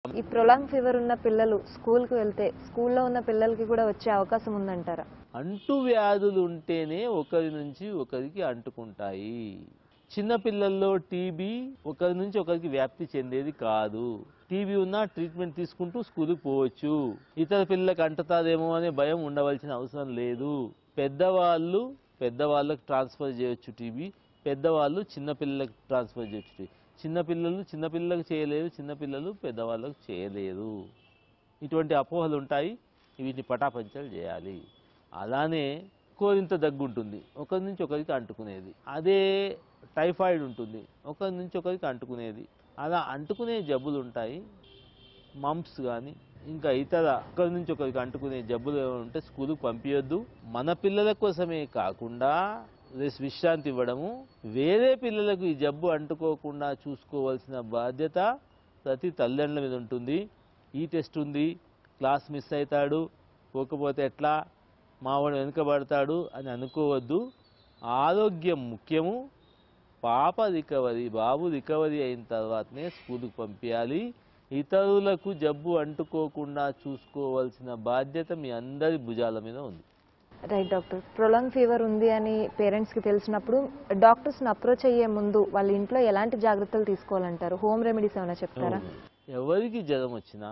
ఈ prolong fever ఉన్న పిల్లలు స్కూల్కి వెళ్తే స్కూల్లో ఉన్న పిల్లలకి కూడా వచ్చే అవకాశం ఉందంటారా అంటు వ్యాధులు ఉంటేనే ఒకరి నుంచి ఒకరికి అంటుకుంటాయి చిన్న పిల్లల్లో టీబీ ఒకరి నుంచి ఒకరికి వ్యాప్తి చెందేది కాదు టీబీ ఉన్నా ట్రీట్మెంట్ తీసుకుంటూ స్కూల్కి పోవచ్చు ఇతర పిల్లలకు అంటుతాదేమో అనే భయం ఉండవలసిన అవసరం లేదు పెద్దవాళ్ళు పెద్దవాళ్ళకి ట్రాన్స్ఫర్ చేయొచ్చు టీబీ పెద్దవాళ్ళు చిన్నపిల్లలకు ట్రాన్స్ఫర్ చేయొచ్చు టీబీ చిన్నపిల్లలు చిన్నపిల్లలకు చేయలేరు చిన్నపిల్లలు పెద్దవాళ్ళకు చేయలేరు ఇటువంటి అపోహలు ఉంటాయి వీటిని పటాపంచలు చేయాలి అలానే కోరింత దగ్గు ఉంటుంది ఒకరి నుంచి ఒకరికి అంటుకునేది అదే టైఫాయిడ్ ఉంటుంది ఒకరి నుంచి ఒకరికి అంటుకునేది అలా అంటుకునే జబ్బులు ఉంటాయి మంప్స్ కానీ ఇంకా ఇతర ఒకరి నుంచి ఒకరికి అంటుకునే జబ్బులు ఏమైనా ఉంటే స్కూల్కి పంపించొద్దు మన పిల్లల కోసమే కాకుండా రేస్ విశ్రాంతి ఇవ్వడము వేరే పిల్లలకు ఈ జబ్బు అంటుకోకుండా చూసుకోవాల్సిన బాధ్యత ప్రతి తల్లిదండ్రుల మీద ఉంటుంది ఈ టెస్ట్ ఉంది క్లాస్ మిస్ అవుతాడు పోకపోతే ఎట్లా మావాడు వెనుకబడతాడు అని అనుకోవద్దు ఆరోగ్యం ముఖ్యము పాప రికవరీ బాబు రికవరీ అయిన తర్వాతనే స్కూల్కి పంపించాలి ఇతరులకు జబ్బు అంటుకోకుండా చూసుకోవాల్సిన బాధ్యత మీ అందరి భుజాల మీద ఉంది రైట్ డాక్టర్ ప్రొలాంగ్ ఫీవర్ ఉంది అని పేరెంట్స్కి తెలిసినప్పుడు డాక్టర్స్ని అప్రోచ్ అయ్యే ముందు వాళ్ళ ఇంట్లో ఎలాంటి జాగ్రత్తలు తీసుకోవాలంటారు హోమ్ రెమెడీస్ ఏమైనా చెప్తారా ఎవరికి జ్వరం వచ్చినా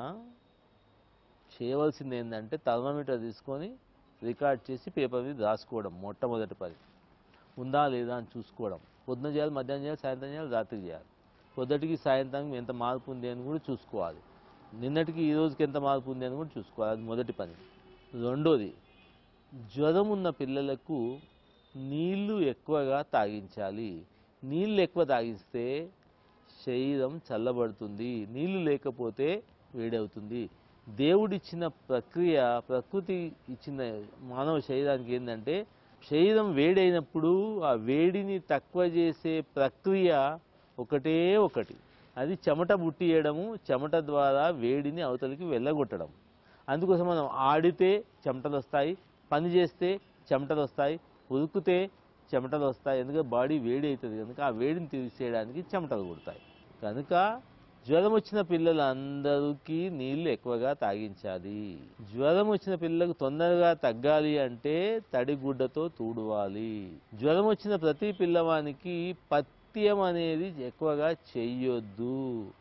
చేయవలసింది ఏంటంటే థర్మామీటర్ తీసుకొని రికార్డ్ చేసి పేపర్ మీద రాసుకోవడం మొట్టమొదటి పని ఉందా లేదా అని చూసుకోవడం పొద్దున చేయాలి మధ్యాహ్నం చేయాలి సాయంత్రం చేయాలి రాత్రికి చేయాలి పొద్దుటికి సాయంత్రం ఎంత మార్పు ఉంది అని కూడా చూసుకోవాలి నిన్నటికి ఈ రోజుకి ఎంత మార్పు ఉంది అని కూడా చూసుకోవాలి అది మొదటి పని రెండోది జ్వరం ఉన్న పిల్లలకు నీళ్లు ఎక్కువగా తాగించాలి నీళ్ళు ఎక్కువ తాగిస్తే శరీరం చల్లబడుతుంది నీళ్లు లేకపోతే వేడవుతుంది దేవుడిచ్చిన ప్రక్రియ ప్రకృతి ఇచ్చిన మానవ శరీరానికి ఏంటంటే శరీరం వేడైనప్పుడు ఆ వేడిని తక్కువ చేసే ప్రక్రియ ఒకటే ఒకటి అది చెమట బుట్టియడము చెమట ద్వారా వేడిని అవతలికి వెళ్ళగొట్టడం అందుకోసం మనం ఆడితే చెమటలు వస్తాయి పని చేస్తే చెమటలు వస్తాయి ఉరుకుతే చెమటలు వస్తాయి ఎందుకంటే బాడీ వేడి అవుతుంది కనుక ఆ వేడిని తీసేయడానికి చెమటలు కొడతాయి కనుక జ్వరం వచ్చిన పిల్లలందరికీ నీళ్లు ఎక్కువగా తాగించాలి జ్వరం వచ్చిన పిల్లలకు తొందరగా తగ్గాలి అంటే తడిగుడ్డతో తూడవాలి జ్వరం వచ్చిన ప్రతి పిల్లవానికి పథ్యం అనేది ఎక్కువగా చెయ్యొద్దు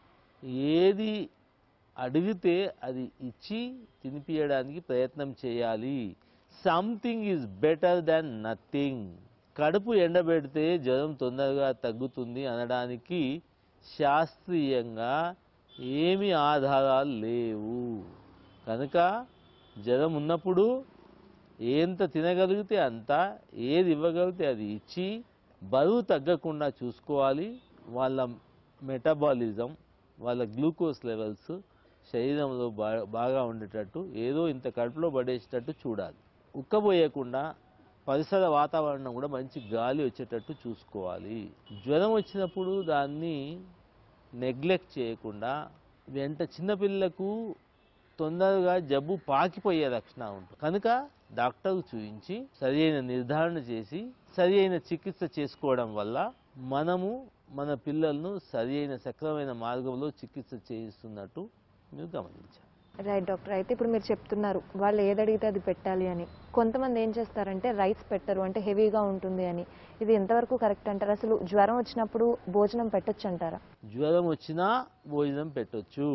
ఏది అడిగితే అది ఇచ్చి తినిపించడానికి ప్రయత్నం చేయాలి something is better than nothing కడుపు ఎండబెడితే జ్వరం తొందరగా తగ్గుతుంది అనడానికి శాస్త్రీయంగా ఏమి ఆధారాలు లేవు కనుక జ్వరం ఉన్నప్పుడు ఎంత తినగలిగితే అంత ఏది ఇవ్వగలిగితే అది ఇచ్చి బరువు తగ్గకుండా చూసుకోవాలి వాళ్ళ మెటబాలిజం వాళ్ళ గ్లూకోజ్ లెవెల్స్ శరీరంలో బా బాగా ఉండేటట్టు ఏదో ఇంత కడుపులో పడేసేటట్టు చూడాలి ఉక్కబోయకుండా పరిసర వాతావరణం కూడా మంచి గాలి వచ్చేటట్టు చూసుకోవాలి జ్వరం వచ్చినప్పుడు దాన్ని నెగ్లెక్ట్ చేయకుండా వెంట చిన్నపిల్లకు తొందరగా జబ్బు పాకిపోయే లక్షణం ఉంటుంది కనుక డాక్టర్ చూపించి సరి అయిన నిర్ధారణ చేసి సరి అయిన చికిత్స చేసుకోవడం వల్ల మనము మన పిల్లలను సరి అయిన సక్రమైన మార్గంలో చికిత్స చేయిస్తున్నట్టు మీరు గమనించాలి రైట్ డాక్టర్ అయితే ఇప్పుడు మీరు చెప్తున్నారు వాళ్ళు ఏది అడిగితే అది పెట్టాలి అని కొంతమంది ఏం చేస్తారంటే రైస్ పెట్టరు అంటే హెవీగా ఉంటుంది అని ఇది ఎంతవరకు కరెక్ట్ అంటారు అసలు జ్వరం వచ్చినప్పుడు భోజనం పెట్టొచ్చు అంటారా జ్వరం వచ్చినా భోజనం పెట్టొచ్చు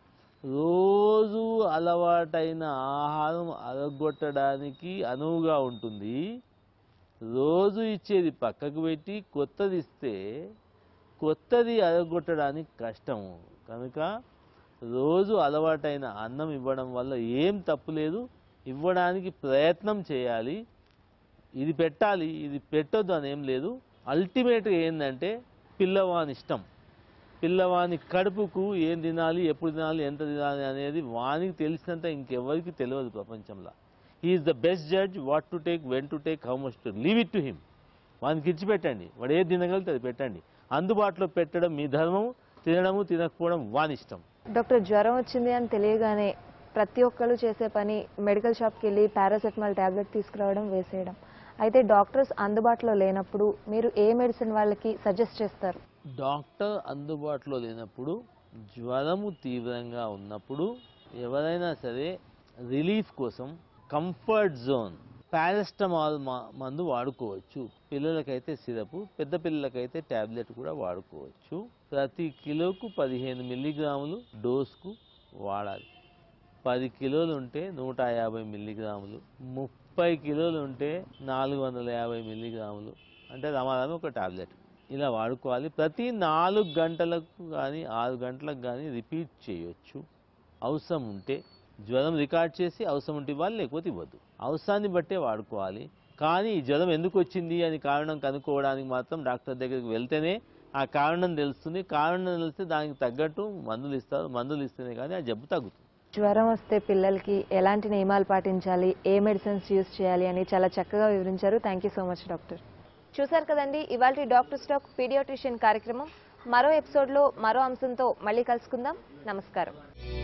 రోజు అలవాటైన ఆహారం అరగొట్టడానికి అనువుగా ఉంటుంది రోజు ఇచ్చేది పక్కకు పెట్టి కొత్తది ఇస్తే కొత్తది అరగొట్టడానికి కష్టము కనుక రోజు అలవాటైన అన్నం ఇవ్వడం వల్ల ఏం తప్పు లేదు ఇవ్వడానికి ప్రయత్నం చేయాలి ఇది పెట్టాలి ఇది పెట్టొద్దు అని ఏం లేదు అల్టిమేట్గా ఏంటంటే పిల్లవాని ఇష్టం పిల్లవాని కడుపుకు ఏం తినాలి ఎప్పుడు తినాలి ఎంత తినాలి అనేది వానికి తెలిసినంత ఇంకెవరికి తెలియదు ప్రపంచంలో is the best judge what to take when to take how much to leave it to him వానికి ఇచ్చి పెట్టండి వాడు ఏది తినగలిగితే అది పెట్టండి అందుబాటులో పెట్టడం మీ ధర్మం తినడము తినకపోవడం వాని ఇష్టం డాక్టర్ జ్వరం వచ్చింది అని తెలియగానే ప్రతి ఒక్కళ్ళు చేసే పని మెడికల్ షాప్కి వెళ్ళి పారాసెటమాల్ ట్యాబ్లెట్ తీసుకురావడం వేసేయడం అయితే డాక్టర్స్ అందుబాటులో లేనప్పుడు మీరు ఏ మెడిసిన్ వాళ్ళకి సజెస్ట్ చేస్తారు డాక్టర్ అందుబాటులో లేనప్పుడు జ్వరము తీవ్రంగా ఉన్నప్పుడు ఎవరైనా సరే రిలీఫ్ కోసం కంఫర్ట్ జోన్ పారాస్టమాల్ మందు వాడుకోవచ్చు పిల్లలకైతే సిరపు పెద్ద పిల్లలకైతే ట్యాబ్లెట్ కూడా వాడుకోవచ్చు ప్రతి కిలోకు పదిహేను మిల్లీగ్రాములు డోస్కు వాడాలి పది కిలోలు ఉంటే నూట యాభై మిల్లీగ్రాములు ముప్పై కిలోలు ఉంటే నాలుగు వందల యాభై మిల్లీగ్రాములు అంటే రమారమి ఒక టాబ్లెట్ ఇలా వాడుకోవాలి ప్రతి నాలుగు గంటలకు కానీ ఆరు గంటలకు కానీ రిపీట్ చేయొచ్చు అవసరం ఉంటే జ్వరం రికార్డ్ చేసి అవసరం ఉంటే ఇవ్వాలి లేకపోతే ఇవ్వద్దు అవసరాన్ని బట్టే వాడుకోవాలి కానీ ఈ జ్వరం ఎందుకు వచ్చింది అని కారణం కనుక్కోవడానికి మాత్రం డాక్టర్ దగ్గరికి వెళ్తేనే ఆ కారణం తెలుస్తుంది కారణం తెలిస్తే దానికి తగ్గట్టు మందులు ఇస్తారు మందులు ఇస్తేనే కానీ ఆ జబ్బు తగ్గుతుంది జ్వరం వస్తే పిల్లలకి ఎలాంటి నియమాలు పాటించాలి ఏ మెడిసిన్స్ యూస్ చేయాలి అని చాలా చక్కగా వివరించారు thank you so much doctor చూశారు కదండి ఇవాళ డాక్టర్ స్టాక్ పీడియాట్రిషియన్ కార్యక్రమం మరో ఎపిసోడ్లో మరో అంశంతో మళ్ళీ కలుసుకుందాం నమస్కారం